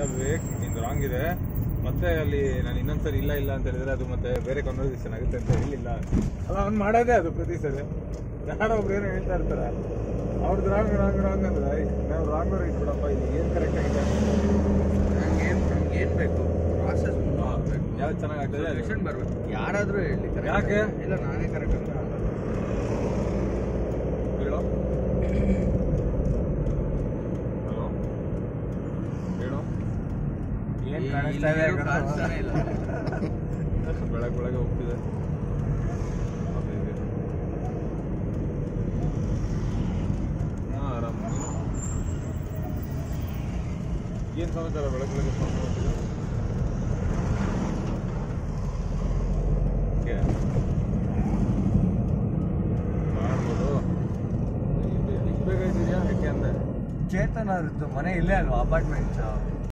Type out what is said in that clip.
ವಿವೇಕ್ ನಿಂದು ರಾಂಗ್ ಇದೆ ಮತ್ತೆ ಅಲ್ಲಿ ನಾನು ಇನ್ನೊಂದ್ಸರಿ ಇಲ್ಲ ಇಲ್ಲ ಅಂತ ಹೇಳಿದ್ರೆ ಅದು ಮತ್ತೆ ಬೇರೆ ಕನ್ವರ್ಸೇಷನ್ ಆಗುತ್ತೆ ಅಂತ ಹೇಳಿಲ್ಲ ಅಲ್ಲ ಅವ್ನು ಮಾಡೋದೇ ಅದು ಪ್ರತಿ ಸರಿ ಯಾರೋ ಒಬ್ರು ಏನೋ ಹೇಳ್ತಾ ಇರ್ತಾರೆ ಅವ್ರದ್ದು ರಾಂಗ್ ರಾಂಗ್ ರಾಂಗ್ ಅಂದ್ರೆ ನಾವು ರಾಂಗ್ ರೈಟ್ ಬಿಡಪ್ಪ ಇಲ್ಲಿ ಏನು ಕರೆಕ್ಟ್ ಆಗಿದೆ ನಂಗೆ ಏನ್ ನಮ್ಗೆ ಏನ್ ಬೇಕು ಪ್ರಾಸೆಸ್ ಬೇಕು ಯಾವ್ದು ಚೆನ್ನಾಗಿ ಆಗ್ತದೆ ಅದು. ಸೊಲ್ಯೂಷನ್ ಬರ್ಬೇಕು ಯಾರಾದ್ರೂ ಹೇಳಿ correct ಯಾಕೆ? ಆಗಿ. ಇಲ್ಲ ನಾನೇ ಕರೆಕ್ಟ್ ಅಂತ ಹೇಳೋ ಹಲೋ ಹೇಳೋ ಏನ್ ಕಾಣಿಸ್ತಾ ಇದೆ ಇಲ್ಲಿ ಕಾಣಿಸ್ತಾನೆ ಇಲ್ಲ. ಬೆಳಗ್ಗೆ ಬೆಳಗ್ಗೆ ಹೋಗ್ತಿದೆ ಅದೇ ಇದೆ. ಹಾ, ಆರಾಮ್ ನೀನು? ಏನ್ ಸಮಾಚಾರ ಬೆಳಗ್ಗೆ ಬೆಳಗ್ಗೆ ಫೋನ್ ಮಾಡ್ತಿದ್ದೆ ಓಕೆ ಮಾಡ್ಬೋದು ಇಷ್ಟು ಬೇಗ ಇದ್ದೀಯಾ ಯಾಕೆ ಅಂದೆ ಚೇತನ್ ಅವ್ರದ್ದು ಮನೆ ಇಲ್ಲೇ ಅಲ್ವಾ ಅಪಾರ್ಟ್ಮೆಂಟ್